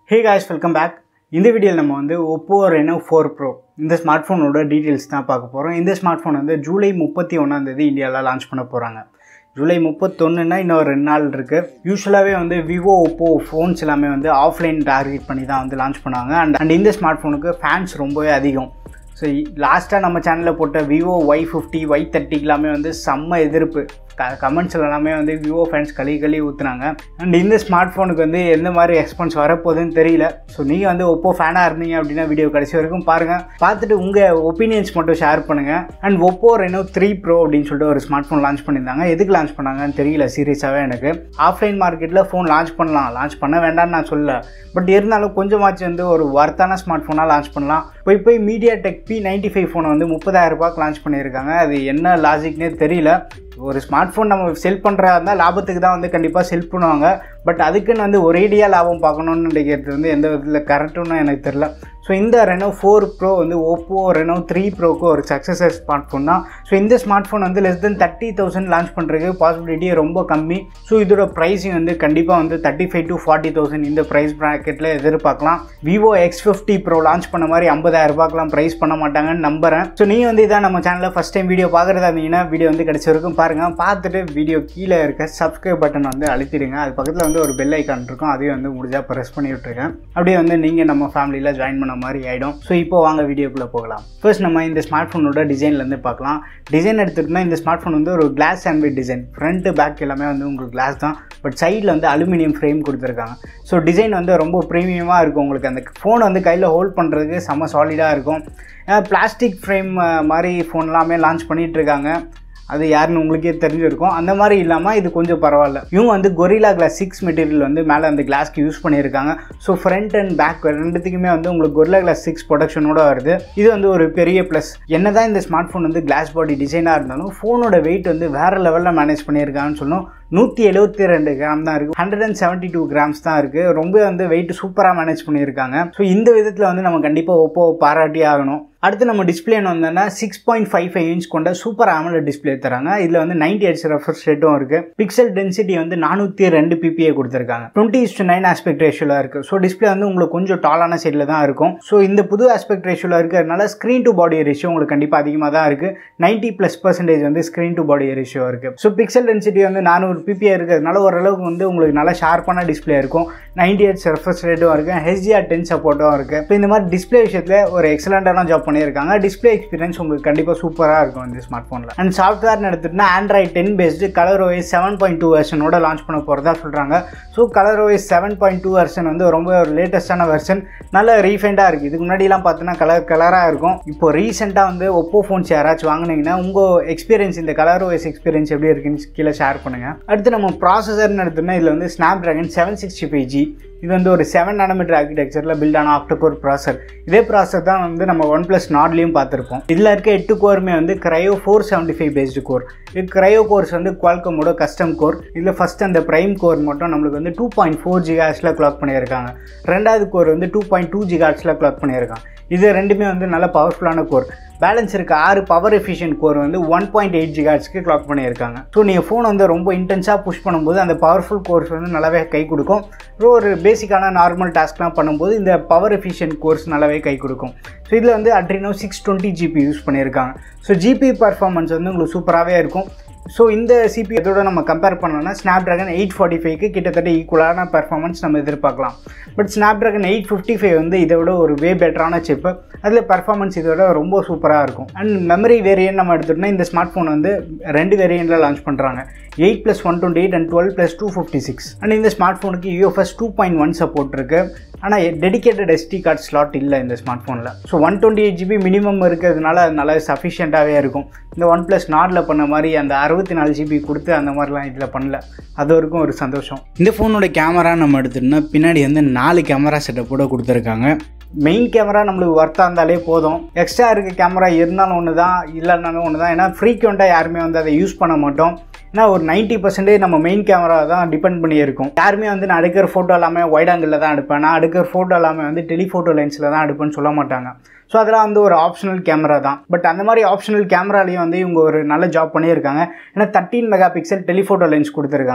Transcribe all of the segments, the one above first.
hey guys welcome back இந்த வீடியோவில் நம்ம வந்து ஒப்போ ரெனோ ஃபோர் ப்ரோ இந்த ஸ்மார்ட் ஃபோனோட டீட்டெயில்ஸ் தான் பார்க்க போகிறோம் இந்த ஸ்மார்ட் ஃபோன் வந்து ஜூலை முப்பத்தி ஒன்றாந்தேதி இந்தியாவில் லான்ச் பண்ண போகிறாங்க ஜூலை முப்பத்தொன்னுனா இன்னும் ரெண்டு நாள் இருக்குது யூஸ்வலாகவே வந்து விவோ ஒப்போ ஃபோன்ஸ் எல்லாமே வந்து ஆஃப்லைன் டார்கெட் பண்ணி தான் வந்து லான்ச் பண்ணாங்க அண்ட் அண்ட் இந்த ஸ்மார்ட் ஃபோனுக்கு ஃபேன்ஸ் ரொம்பவே அதிகம் ஸோ லாஸ்ட்டாக நம்ம சேனலில் போட்ட விவோ ஒய் ஃபிஃப்டி ஒய் தேர்ட்டிக்கு எல்லாமே வந்து செம்ம எதிர்ப்பு க கமெண்ட்ஸில் எல்லாமே வந்து விவோ ஃபேன்ஸ் கழி கழி ஊற்றுனாங்க அண்ட் இந்த ஸ்மார்ட் ஃபோனுக்கு வந்து எந்த மாதிரி ரெஸ்பான்ஸ் வரப்போகுதுன்னு தெரியல ஸோ நீங்கள் வந்து ஒப்போ ஃபேனாக இருந்தீங்க அப்படின்னா வீடியோ கடைசி வரைக்கும் பாருங்கள் பார்த்துட்டு உங்கள் ஒப்பீனியன்ஸ் மட்டும் ஷேர் பண்ணுங்கள் and Oppo Reno three pro அப்படின்னு சொல்லிட்டு ஒரு ஸ்மார்ட் ஃபோன் லான்ச் பண்ணியிருந்தாங்க எதுக்கு லான்ச் பண்ணாங்கன்னு தெரியல சீரியஸாகவே எனக்கு ஆஃப்லைன் மார்க்கெட்டில் ஃபோன் லான்ச் பண்ணலாம் லான்ச் பண்ண வேண்டாம்னு நான் சொல்லல பட் இருந்தாலும் கொஞ்சமாச்சு வந்து ஒரு வர்த்தான ஸ்மார்ட் ஃபோனாக லான்ச் பண்ணலாம் போய் போய் MediaTek P ninety five ஃபோனை வந்து முப்பதாயிரம் ரூபாய்க்கு லான்ச் பண்ணியிருக்காங்க அது என்ன லாஜிக்னே தெரியல ஒரு ஸ்மார்ட் ஃபோன் நம்ம செல் பண்ணுறதா இருந்தால் லாபத்துக்கு தான் வந்து கண்டிப்பாக செல் பண்ணுவாங்க பட் அதுக்குன்னு வந்து ஒரேடியாக லாபம் பார்க்கணுன்னு நினைக்கிறது வந்து எந்த விதத்தில் கரெக்டுன்னு எனக்கு தெரில ஸோ இந்த ரெனோ ஃபோர் ப்ரோ வந்து ஓப்போ ரெனோ த்ரீ ப்ரோக்கு ஒரு சக்ஸஸர் ஸ்மார்ட் ஃபோன் தான் ஸோ இந்த ஸ்மார்ட் ஃபோன் வந்து less than thirty thousand launch பண்ணுறதுக்கு பாசிபிலிட்டி ரொம்ப கம்மி ஸோ இதோட ப்ரைஸிங் வந்து கண்டிப்பாக வந்து thirty five to forty thousand இந்த ப்ரைஸ் ப்ராக்கெட்டில் எதிர்பார்க்கலாம் Vivo X fifty pro launch பண்ண மாதிரி ஐம்பதாயிரம் ரூபாய்க்குலாம் ப்ரைஸ் பண்ண மாட்டாங்கன்னு நம்புறேன் ஸோ நீங்கள் வந்து இதான் நம்ம சேனலில் ஃபஸ்ட் டைம் வீடியோ பார்க்குறதா இருந்தீங்கன்னா வீடியோ வந்து கிடைச்ச வரைக்கும் பாருங்கள் பார்த்துட்டு வீடியோ கீழே இருக்க சப்ஸ்கிரைப் பட்டன் வந்து அழுத்திடுங்க அது பக்கத்தில் வந்து ஒரு பெல் ஐக்கான் இருக்கும் அதையும் வந்து முடிஞ்சால் ப்ரெஸ் பண்ணி விட்ருக்கேன் அப்படியே வந்து நீங்கள் நம்ம ஃபேமிலியில் ஜாயின் பண்ண மாதிரி ஆகிடும் ஸோ இப்போ வாங்க வீடியோக்குள்ளே போகலாம் ஃபர்ஸ்ட் நம்ம இந்த ஸ்மார்ட் ஃபோனோட டிசைன்லேருந்து பார்க்கலாம் டிசைன் எடுத்துகிட்டோம்னா இந்த ஸ்மார்ட் ஃபோன் வந்து ஒரு glass sandwich design front back எல்லாமே வந்து உங்களுக்கு கிளாஸ் தான் பட் சைடில் வந்து அலுமினியம் ஃப்ரேம் கொடுத்துருக்காங்க ஸோ டிசைன் வந்து ரொம்ப ப்ரீமியமாக இருக்கும் உங்களுக்கு அந்த ஃபோன் வந்து கையில் ஹோல்ட் பண்ணுறதுக்கு செம்ம சாலிடாக இருக்கும் ஏன்னா பிளாஸ்டிக் ஃப்ரேம் மாதிரி ஃபோன் எல்லாமே லான்ச் பண்ணிகிட்டு இருக்காங்க அது யாருன்னு உங்களுக்கே தெரிஞ்சிருக்கும் அந்த மாதிரி இல்லாமல் இது கொஞ்சம் பரவாயில்ல இவங்க வந்து கொரிலா கிளாஸ் சிக்ஸ் மெட்டீரியல் வந்து மேலே அந்த கிளாஸ்க்கு யூஸ் பண்ணியிருக்காங்க ஸோ ஃப்ரண்ட் அண்ட் பேக் ரெண்டுத்துக்குமே வந்து உங்களுக்கு கொரிலா கிளாஸ் சிக்ஸ் ப்ரொடக்ஷனோட வருது இது வந்து ஒரு பெரிய ப்ளஸ் என்ன தான் இந்த ஸ்மார்ட் ஃபோன் வந்து கிளாஸ் பாடி டிசைனாக இருந்தாலும் ஃபோனோட வெயிட் வந்து வேறு லெவலில் மேனேஜ் பண்ணியிருக்காங்கன்னு சொல்லணும் நூற்றி எழுபத்தி ரெண்டு கிராம் தான் இருக்குது hundred and seventy two grams தான் இருக்குது ரொம்ப வந்து வெயிட் சூப்பராக மேனேஜ் பண்ணியிருக்காங்க ஸோ இந்த விதத்தில் வந்து நம்ம கண்டிப்பாக ஒப்போ பாராட்டி ஆகணும் அடுத்து நம்ம டிஸ்பிளேன்னு வந்தோம்னா six point five five inch கொண்ட சூப்பர் ஆமல டிஸ்பிளே தராங்க இதில் வந்து நைன்டி ஹெட்ஸ் ரெஃபர்ஸ் ரேட்டும் இருக்குது பிக்சல் டென்சிட்டி வந்து நானூற்றி ரெண்டு பிபிஏ கொடுத்துருக்காங்க டுவெண்ட்டி இஸ்டு நைன் ஆஸ்பெக்ட் ரேஷியோவில் இருக்குது ஸோ டிஸ்பிளே வந்து உங்களுக்கு கொஞ்சம் டாலான சைடில் தான் இருக்கும் ஸோ இந்த புது ஆஸ்பெக்ட் ரேஷியோவில் இருக்கிறதுனால ஸ்க்ரீன் டு பாடி ரேஷியோ உங்களுக்கு கண்டிப்பாக அதிகமாக தான் இருக்குது நைன்ட்டி ப்ளஸ் பர்சன்டேஜ் வந்து ஸ்க்ரீன் டு பாடி ரேஷியோ இருக்குது ஸோ பிக்சல் டென்சிட்டி வந்து நானூறு பிபிஏ இருக்கிறதுனால ஓரளவுக்கு வந்து உங்களுக்கு நல்லா ஷார்ப்பான டிஸ்பிளே இருக்கும் நைன்டி எயிட் ரெஃபர்ஸ் ரேட்டும் இருக்குது ஹெச்டிஆர் டென் சப்போர்ட்டும் இருக்குது இப்போ இந்த மாதிரி டிஸ்பிளே விஷயத்தில் ஒரு எக்ஸலண்டான ஜாப் பண்ணியிருக்காங்க டிஸ்பிளே எக்ஸ்பீரியன்ஸ் உங்களுக்கு கண்டிப்பாக சூப்பராக இருக்கும் இந்த ஸ்மார்ட் ஃபோனில் அண்ட் சாஃப்ட்வேர் எடுத்துட்டுனா Android ten based Color OS seven point two வெர்ஷனோட லான்ச் பண்ண போகிறதா சொல்கிறாங்க so Color OS seven point two version வந்து ரொம்ப ஒரு லேட்டஸ்ட்டான வெர்ஷன் நல்ல ரீஃபைண்டாக இருக்குது இதுக்கு முன்னாடிலாம் பார்த்தீங்கன்னா கலர் கலராக இருக்கும் இப்போ ரீசெண்டாக வந்து ஒப்போ ஃபோன்ஸ் யாராச்சும் வாங்கினீங்கன்னா உங்கள் எக்ஸ்பீரியன்ஸ் இந்த கலர் ஓஎஸ் எக்ஸ்பீரியன்ஸ் எப்படி இருக்குன்னு கீழே ஷேர் பண்ணுங்கள் அடுத்து நம்ம ப்ராசஸர்னு எடுத்தோம்னா இதில் வந்து Snapdragon seven sixty five G இது வந்து ஒரு செவன் நானோமீட்டர் ஆர்கிடெக்சரில் பில்ட் ஆன ஆக்டோகோர் ப்ராசர் இதே ப்ராசர் தான் வந்து நம்ம ஒன் ப்ளஸ் நாட்லேயும் பார்த்துருப்போம் இதில் இருக்க எட்டு கோருமே வந்து Kryo four seventy five based core இது க்ரையோ கோர்ஸ் வந்து குவால்கமோட கஸ்டம் கோர் இதில் ஃபஸ்ட் அந்த ப்ரைம் கோர் மட்டும் நம்மளுக்கு வந்து டூ பாயிண்ட் ஃபோர் ஜிகாட்ஸில் கிளாக் பண்ணியிருக்காங்க ரெண்டாவது கோர் வந்து டூ பாயிண்ட் டூ ஜிகாட்ஸில் கிளாக் பண்ணியிருக்காங்க இது ரெண்டுமே வந்து நல்ல பவர்ஃபுல்லான கோர் பேலன்ஸ் இருக்க ஆறு பவர் எஃபிஷியன்ட் கோர் வந்து ஒன் பாயிண்ட் எயிட் ஜிகாட்ஸ்க்கு கிளாக் பண்ணியிருக்காங்க ஸோ நீங்கள் ஃபோன் வந்து ரொம்ப இன்டென்ஸாக புஷ் பண்ணும்போது அந்த பவர்ஃபுல் கோர்ஸ் வந்து நல்லாவே கை கொடுக்கும் ஸோ ஒரு பேசிக்கான நார்மல் டாஸ்க்லாம் பண்ணும்போது இந்த பவர் எஃபிஷியன்ட் கோர்ஸ் நல்லாவே கை கொடுக்கும் ஸோ இதில் வந்து Adreno six twenty GPU use பண்ணியிருக்காங்க ஸோ ஜிபி பர்ஃபார்மன்ஸ் வந்து உங்களுக்கு சூப்பராகவே இருக்கும் ஸோ இந்த சிபி இதோட நம்ம கம்பேர் பண்ணோம்னா ஸ்னாப் ட்ராகன் எயிட் ஃபார்ட்டி ஃபைவ்க்கு கிட்டத்தட்ட ஈக்குவலான பர்ஃபார்மன்ஸ் நம்ம எதிர்பார்க்கலாம் but Snapdragon eight fifty five வந்து இதை விட ஒரு வே பெட்டரான சிப்பு அதில் பர்ஃபார்மன்ஸ் இதோட ரொம்ப சூப்பராக இருக்கும் அண்ட் மெமரி வேரியன்ட் நம்ம எடுத்துட்டோம்னா இந்த ஸ்மார்ட் ஃபோன் வந்து ரெண்டு வேரியண்ட்டில் லான்ச் பண்ணுறாங்க eight plus one twenty eight and twelve plus two fifty six and இந்த ஸ்மார்ட் ஃபோனுக்கு UFS two point one support இருக்குது ஆனால் டெடிக்கேட்டட் எஸ்டி கார்டு ஸ்லாட் இல்லை இந்த ஸ்மார்ட் ஃபோனில் so one twenty eight GB minimum இருக்கிறதுனால அது நல்லா சஃபிஷியண்ட்டாகவே இருக்கும் இந்த ஒன் ப்ளஸ் நாட்டில் பண்ண மாதிரி அந்த அறுபத்தி நாலு ஜிபி கொடுத்து அந்த மாதிரிலாம் இதில் பண்ணல அது வரைக்கும் ஒரு சந்தோஷம் இந்த ஃபோனோட கேமரா நம்ம எடுத்துட்டோம்னா பின்னாடி வந்து நாலு கேமரா செட்டப்போட கொடுத்துருக்காங்க மெயின் கேமரா நம்மளுக்கு ஒர்த்தாக இருந்தாலே போதும் எக்ஸ்ட்ரா இருக்க கேமரா இருந்தாலும் ஒன்று தான் இல்லைனாலும் ஒன்று தான் ஏன்னா ஃப்ரீக்வெண்ட்டாக யாருமே வந்து அதை யூஸ் பண்ண மாட்டோம் ஏன்னா ஒரு நைன்ட்டி பர்சன்டேஜ் நம்ம மெயின் கேமரா தான் டிபெண்ட் பண்ணி இருக்கும் யாருமே வந்து நான் எடுக்கிற ஃபோட்டோ எல்லாமே வைட் ஆங்கிளில் தான் எடுப்பேன் நான் எடுக்கிற ஃபோட்டோ எல்லாமே வந்து டெலிஃபோட்டோ லென்ஸில் தான் எடுப்பேன்னு சொல்ல மாட்டாங்க ஸோ அதெல்லாம் வந்து ஒரு ஆப்ஷனல் கேமரா தான் பட் அந்த மாதிரி ஆப்ஷனல் கேமராலையும் வந்து இவங்க ஒரு நல்ல ஜாப் பண்ணியிருக்காங்க ஏன்னா thirteen megapixel telephoto lens கொடுத்துருக்காங்க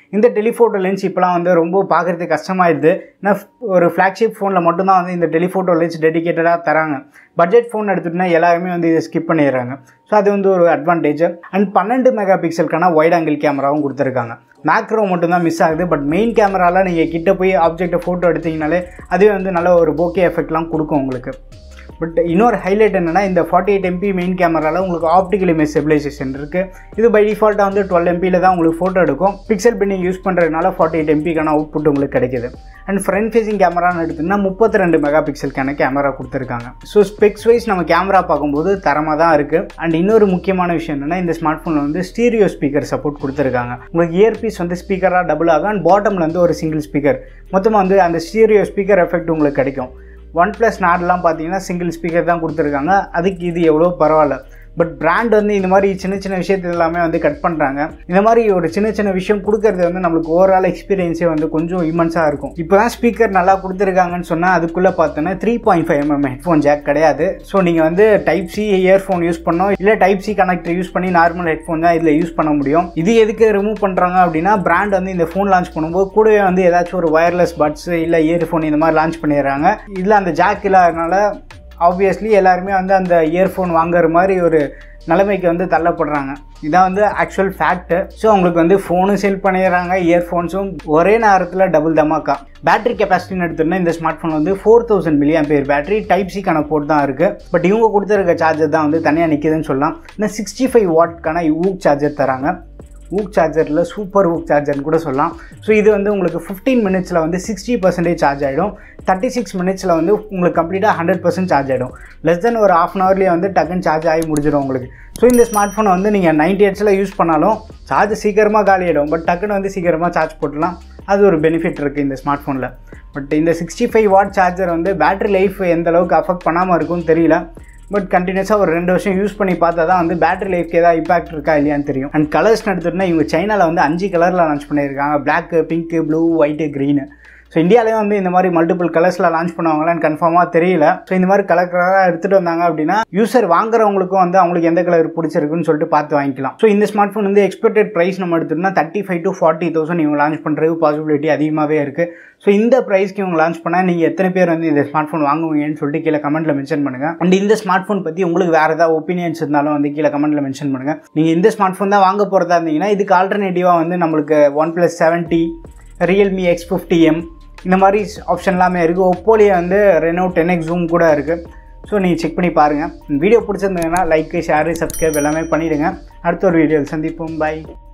இந்த டெலிஃபோட்டோ லென்ஸ் இப்போலாம் வந்து ரொம்ப பார்க்குறதுக்கு கஷ்டமாயிடுது ஏன்னா ஒரு ஃப்ளாக்ஷிப் ஃபோனில் மட்டும்தான் வந்து இந்த டெலிஃபோட்டோ லென்ஸ் டெடிக்கேட்டடாக தராங்க பட்ஜெட் ஃபோன் எடுத்துகிட்டோன்னா எல்லாருமே வந்து இதை ஸ்கிப் பண்ணிடுறாங்க ஸோ அது வந்து ஒரு அட்வான்டேஜ் அண்ட் பன்னெண்டு மெகா பிக்சலுக்கான வைட் ஆங்கிள் கேமராவும் கொடுத்துருக்காங்க மேக்ரோ மட்டும்தான் மிஸ் ஆகுது பட் மெயின் கேமராவில் நீங்கள் கிட்ட போய் ஆப்ஜெக்ட்டை ஃபோட்டோ எடுத்தீங்கனாலே அதுவே வந்து நல்ல ஒரு போக்கே எஃபெக்ட்லாம் கொடுக்கும் உங்களுக்கு பட் இன்னொரு ஹைலைட் என்னென்னா இந்த ஃபார்ட்டி எயிட் எம்பி மெயின் கேமராவில் உங்களுக்கு ஆப்டிக்கல் இமேஜ் ஸ்டெபிலைசேஷன் இருக்குது இது பை டிஃபால்ட்டாக வந்து டுவெல் எம்பியில் தான் உங்களுக்கு ஃபோட்டோ எடுக்கும் பிக்சல் பின்னிங் யூஸ் பண்ணுறதுனால ஃபார்ட்டி எயிட் எம்பிக்கான அவுட்புட் உங்களுக்கு கிடைக்குது அண்ட் ஃப்ரண்ட் ஃபேசிங் கேமரான்னு எடுத்திங்கன்னா முப்பத்தி ரெண்டு மெகா பிக்சலுக்கான கேமரா கொடுத்துருக்காங்க ஸோ ஸ்பெக்ஸ் வைஸ் நம்ம கேமரா பார்க்கும்போது தரமாக தான் இருக்குது அண்ட் இன்னொரு முக்கியமான விஷயம் என்னென்னா இந்த ஸ்மார்ட் ஃபோனில் வந்து ஸ்டீரியோ ஸ்பீக்கர் சப்போர்ட் கொடுத்துருக்காங்க உங்களுக்கு இயர்பீஸ் வந்து ஸ்பீக்கராக டபுள் ஆகும் அண்ட் பாட்டமில் வந்து ஒரு சிங்கிள் ஸ்பீக்கர் மொத்தமாக வந்து அந்த ஸ்டீரியோ ஸ்பீக்கர் எஃபெக்ட் உங்களுக்கு கிடைக்கும் ஒன் ப்ளஸ் நாட்லாம் பார்த்தீங்கன்னா சிங்கிள் ஸ்பீக்கர் தான் கொடுத்துருக்காங்க அதுக்கு இது எவ்வளோ பரவாயில்ல பட் பிராண்ட் வந்து இந்த மாதிரி சின்ன சின்ன விஷயத்து எல்லாமே வந்து கட் பண்ணுறாங்க இந்த மாதிரி ஒரு சின்ன சின்ன விஷயம் கொடுக்கறது வந்து நம்மளுக்கு ஓவரால் எக்ஸ்பீரியன்ஸே வந்து கொஞ்சம் இமன்ஸாக இருக்கும் இப்போ தான் ஸ்பீக்கர் நல்லா கொடுத்துருக்காங்கன்னு சொன்னால் அதுக்குள்ளே பார்த்தோன்னா three point five mm headphone jack கிடையாது ஸோ நீங்கள் வந்து டைப் சி இயர்ஃபோன் யூஸ் பண்ணோம் இல்லை டைப் சி கனெக்டர் யூஸ் பண்ணி நார்மல் ஹெட்ஃபோன் தான் இதில் யூஸ் பண்ண முடியும் இது எதுக்கு ரிமூவ் பண்ணுறாங்க அப்படின்னா பிராண்ட் வந்து இந்த ஃபோன் லான்ச் பண்ணும்போது கூடவே வந்து ஏதாச்சும் ஒரு ஒயர்லெஸ் பட்ஸ் இல்லை இயர்ஃபோன் இந்த மாதிரி லான்ச் பண்ணிடுறாங்க இதில் அந்த ஜாக் இல்லாதனால ஆப்வியஸ்லி எல்லாருமே வந்து அந்த இயர்ஃபோன் வாங்குற மாதிரி ஒரு நிலைமைக்கு வந்து தள்ளப்படுறாங்க இதான் வந்து ஆக்சுவல் ஃபேக்ட்டு ஸோ உங்களுக்கு வந்து ஃபோனும் செல் பண்ணிடுறாங்க இயர்ஃபோன்ஸும் ஒரே நேரத்தில் டபுள் தமாக்கா பேட்டரி கெப்பாசிட்டின்னு எடுத்தோம்னா இந்த ஸ்மார்ட் ஃபோன் வந்து four thousand milliampere battery type சிக்கான board தான் இருக்குது பட் இவங்க கொடுத்துருக்க சார்ஜர் தான் வந்து தனியாக நிற்கிதுன்னு சொல்லலாம் இன்னும் சிக்ஸ்டி ஃபைவ் வாட்க்கான ஊக் சார்ஜர் தராங்க ஊக் சார்ஜரில் சூப்பர் ஊக் சார்ஜர்னு கூட சொல்லலாம் ஸோ இது வந்து உங்களுக்கு ஃபிஃப்டீன் மினிட்ஸில் வந்து சிக்ஸ்டி பர்சன்டேஜ் சார்ஜ் ஆகிடும் தேர்ட்டி சிக்ஸ் மினிட்ஸில் வந்து உங்களுக்கு கம்ப்ளீட்டாக ஹண்ட்ரட் பர்சன்ட் சார்ஜ் ஆகிடும் லெஸ் தென் ஒரு ஆஃப் அன் ஹவர்லேயே வந்து டக்குன்னு சார்ஜ் ஆகி முடிஞ்சிடும் உங்களுக்கு ஸோ இந்த ஸ்மார்ட் ஃபோனை வந்து நீங்கள் நைன்டி ஹெட்ஸில் யூஸ் பண்ணாலும் சார்ஜ் சீக்கிரமாக காலி ஆகிடும் பட் டக்குன்னு வந்து சீக்கிரமாக சார்ஜ் போட்டுலாம் அது ஒரு பெனிஃபிட் இருக்குது இந்த ஸ்மார்ட் ஃபோனில் பட் இந்த சிக்ஸ்டி ஃபைவ் வாட் சார்ஜர் வந்து பேட்டரி லைஃப் எந்த அளவுக்கு அஃபெக்ட் பண்ணாமல் இருக்கும்னு தெரியல பட் கண்டினியூஸாக ஒரு ரெண்டு வருஷம் யூஸ் பண்ணி பார்த்தா தான் வந்து பேட்டரி லைஃப்க்கு ஏதாவது இம்பாக்ட் இருக்கா இல்லையான்னு தெரியும் அண்ட் கலர்ஸ் எடுத்துகிட்டோம்னா இவங்க சைனாவில் வந்து அஞ்சு கலரில் லான்ச் பண்ணியிருக்காங்க black pink blue white green so இந்தியாவிலேயும் வந்து இந்த மாதிரி மல்டிபிள் கலர்ஸில் லான்ச் பண்ணுவாங்களான்னு கன்ஃபார்மாக தெரியல ஸோ இந்த மாதிரி கலர் கலராக எடுத்துகிட்டு வந்தாங்க அப்படின்னா யூசர் வாங்குறவங்களுக்கும் வந்து அவங்களுக்கு எந்த கலர் பிடிச்சிருக்குன்னு சொல்லிட்டு பார்த்து வாங்கிக்கலாம் ஸோ இந்த ஸ்மார்ட் ஃபோன் வந்து எக்ஸ்பெக்டட் ப்ரைஸ் நம்ம எடுத்துட்டோம்னா thirty five to forty thousand இவங்க லான்ச் பண்ணுறது பாசிபிலிட்டி அதிகமாகவே இருக்குது ஸோ இந்த ப்ரைஸ்க்கு இவங்க லான்ச் பண்ணால் நீங்கள் எத்தனை பேர் வந்து இந்த ஸ்மார்ட் ஃபோன் வாங்குவீங்கன்னு சொல்லிட்டு கீழே கமெண்ட்டில் மென்ஷன் பண்ணுங்கள் அண்ட் இந்த ஸ்மார்ட் ஃபோன் பற்றி உங்களுக்கு வேறு ஏதாவது ஒப்பீனியன்ஸ் இருந்தாலும் வந்து கீழே கமெண்ட்டில் மென்ஷன் பண்ணுங்கள் நீங்கள் இந்த ஸ்மார்ட் ஃபோன் தான் வாங்க போகிறதா இருந்தீங்கன்னா இதுக்கு ஆல்டர்னேட்டிவாக வந்து நம்மளுக்கு OnePlus seventy Realme X fifty M இந்த மாதிரி ஆப்ஷன் எல்லாமே இருக்குது ஒப்போலேயே வந்து ரெனோ டென் எக்ஸ் ஜூம் கூட இருக்குது ஸோ நீங்கள் செக் பண்ணி பாருங்கள் வீடியோ பிடிச்சிருந்தீங்கன்னா லைக்கு ஷேரு சப்ஸ்கிரைப் எல்லாமே பண்ணிவிடுங்க அடுத்த ஒரு வீடியோவில் சந்திப்போம் பாய்